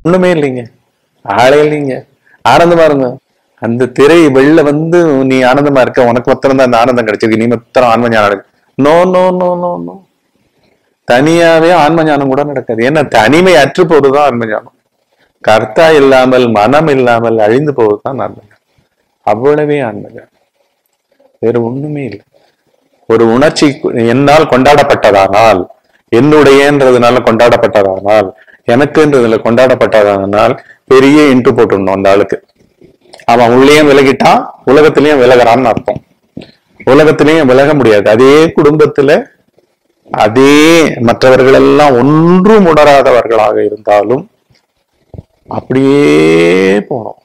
ஒண்ணுமே இல்லைங்க ஆளே இல்லைங்க ஆனந்தமா இருங்க அந்த திரை வெளில வந்து நீ ஆனந்தமா இருக்க உனக்கு மொத்தம் தான் அந்த ஆனந்தம் கிடைச்சிருக்கு நீ மொத்தம் ஆன்ம ஞானம் நடக்கு no no no no no தனியாவே ஆன்ம ஞானம் கூட நடக்காது ஏன்னா தனிமை அற்று போறதுதான் ஆன்ம ஞானம் கர்த்தா இல்லாமல் மனம் இல்லாமல் அழிந்து போவதுதான் ஆன்ம ஞானம் அவ்வளவே ஆன்ம ஞானம் வேற ஒண்ணுமே இல்லை ஒரு உணர்ச்சி என்னால் கொண்டாடப்பட்டதானால் என்னுடையன்றதுனால கொண்டாடப்பட்டதானால் எனக்குன்றதுல கொண்டாடப்பட்டதானால் பெரிய இன்ட்டு போட்டுடணும் அந்த ஆளுக்கு அவன் உள்ளேயும் விலகிட்டான் உலகத்திலயும் விலகிறான்னு அர்த்தம் உலகத்திலயும் விலக முடியாது அதே குடும்பத்துல அதே மற்றவர்கள் எல்லாம் ஒன்றும் உணராதவர்களாக இருந்தாலும் அப்படியே போனோம்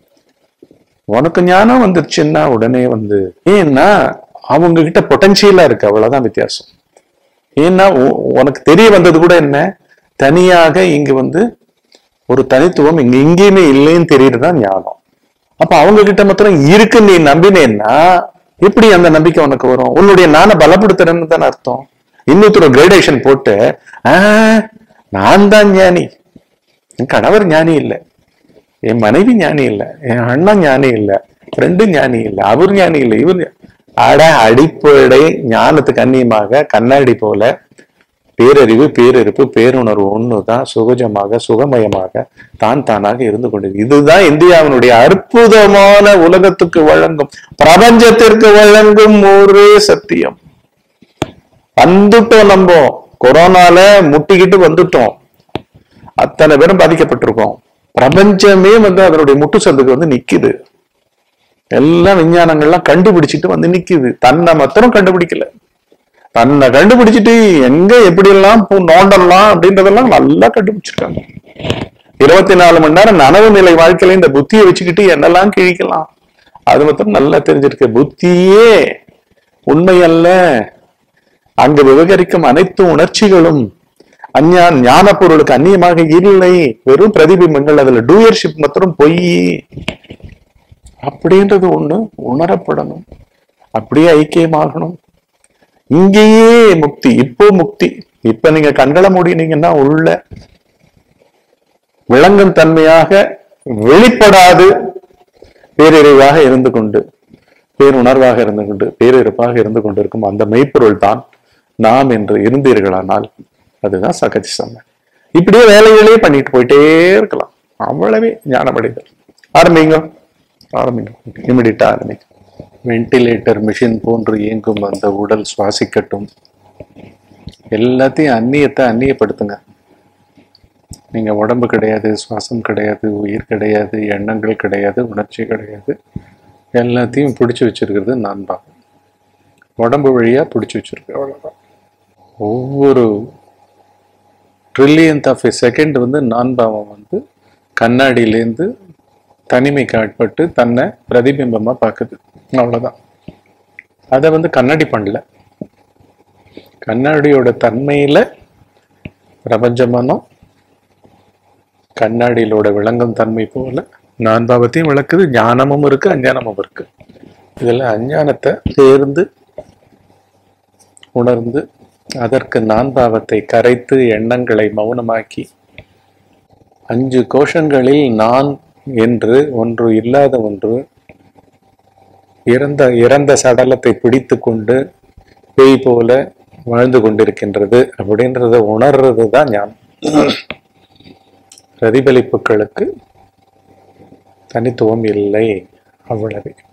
உனக்கு ஞானம் வந்துருச்சுன்னா உடனே வந்து ஏன்னா அவங்க கிட்ட பொட்டன்சியலா இருக்கு அவ்வளவுதான் வித்தியாசம் ஏன்னா உ- உனக்கு தெரிய வந்தது கூட என்ன தனியாக இங்க வந்து ஒரு தனித்துவம் இங்க எங்கேயுமே இல்லைன்னு தெரியுறதுதான் ஞானம் அப்ப அவங்க கிட்ட மாத்திரம் இருக்குன்னு நீ நம்பினேன்னா எப்படி அந்த நம்பிக்கை உனக்கு வரும் உன்னுடைய நானை பலப்படுத்துறேன்னு தானே அர்த்தம் இன்னொருத்தர் கிரேடேஷன் போட்டு ஆஹ் நான் தான் ஞானி என் கணவர் ஞானி இல்லை என் மனைவி ஞானி இல்லை என் அண்ணன் ஞானி இல்லை ஃப்ரெண்டு ஞானி இல்லை அவர் ஞானி இல்லை இவர் ஞா- அட அடிப்படை ஞானத்துக்கு அந்நியமாக கண்ணாடி போல பேரறிவு பேரிருப்பு பேருணர்வு ஒண்ணுதான் சுகஜமாக சுகமயமாக தான் தானாக இருந்து கொண்டது இதுதான் இந்தியாவினுடைய அற்புதமான உலகத்துக்கு வழங்கும் பிரபஞ்சத்திற்கு வழங்கும் ஒரே சத்தியம் வந்துட்டோம் நம்ம கொரோனால முட்டிக்கிட்டு வந்துட்டோம் அத்தனை பேரும் பாதிக்கப்பட்டிருக்கோம் பிரபஞ்சமே வந்து அதனுடைய முட்டு சந்துக்கு வந்து நிக்குது எல்லா விஞ்ஞானங்கள்லாம் கண்டுபிடிச்சிட்டு வந்து நிக்குது தன்னை மாத்திரம் கண்டுபிடிக்கல தன்னை கண்டுபிடிச்சிட்டு எங்க எப்படி எல்லாம் பூ நோண்டலாம் அப்படின்றதெல்லாம் நல்லா கண்டுபிடிச்சிருக்காங்க இருபத்தி நாலு மணி நேரம் நனவு நிலை வாழ்க்கையில இந்த புத்தியை வச்சுக்கிட்டு என்னெல்லாம் கிழிக்கலாம் அது மாத்திரம் நல்லா தெரிஞ்சிருக்கு புத்தியே உண்மை அல்ல அங்கு விவகரிக்கும் அனைத்து உணர்ச்சிகளும் அஞ்ஞா ஞான பொருளுக்கு அந்நியமாக இல்லை வெறும் பிரதிபிம்பங்கள் அதுல டூயர்ஷிப் மாத்திரம் பொய் அப்படின்றது ஒண்ணு உணரப்படணும் அப்படியே ஐக்கியமாகணும் இங்கேயே முக்தி இப்போ முக்தி இப்ப நீங்க கண்களை மூடினீங்கன்னா உள்ள விளங்கும் தன்மையாக வெளிப்படாது பேரிறைவாக இருந்து கொண்டு பேருணர்வாக இருந்து கொண்டு பேரிருப்பாக இருந்து கொண்டிருக்கும் அந்த மெய்ப்பொருள் தான் நாம் என்று இருந்தீர்களானால் அதுதான் சகஜ சம இப்படியே வேலைகளே பண்ணிட்டு போயிட்டே இருக்கலாம் அவ்வளவே ஞானமடைதல் ஆரம்பிங்க ஆரம்பிங்க இமிடியட்டா ஆரம்பிங்க வென்டிலேட்டர் மிஷின் போன்று இயங்கும் அந்த உடல் சுவாசிக்கட்டும் எல்லாத்தையும் அந்நியத்தை அந்நியப்படுத்துங்க நீங்க உடம்பு கிடையாது சுவாசம் கிடையாது உயிர் கிடையாது எண்ணங்கள் கிடையாது உணர்ச்சி கிடையாது எல்லாத்தையும் பிடிச்சு வச்சிருக்கிறது நான் தான் உடம்பு வழியா பிடிச்சு வச்சிருக்கு அவ்வளவுதான் ஒவ்வொரு ட்ரில்லியன்த் ஆஃப் எ செகண்ட் வந்து நான் பாவம் வந்து கண்ணாடியிலேருந்து தனிமைக்கு ஆட்பட்டு தன்னை பிரதிபிம்பமா பார்க்குது அவ்வளவுதான் அதை வந்து கண்ணாடி பண்ணல கண்ணாடியோட தன்மையில பிரபஞ்சமனம் கண்ணாடியிலோட விளங்கும் தன்மை போல நான் பாவத்தையும் விளக்குது ஞானமும் இருக்கு அஞ்ஞானமும் இருக்கு இதுல அஞ்ஞானத்தை தேர்ந்து உணர்ந்து அதற்கு நான் பாவத்தை கரைத்து எண்ணங்களை மௌனமாக்கி அஞ்சு கோஷங்களில் நான் என்று ஒன்று இல்லாத ஒன்று இறந்த இறந்த சடலத்தை பிடித்து கொண்டு பேய் போல வாழ்ந்து கொண்டிருக்கின்றது அப்படின்றத உணர்றது தான் ஞானம் பிரதிபலிப்புகளுக்கு தனித்துவம் இல்லை அவ்வளவே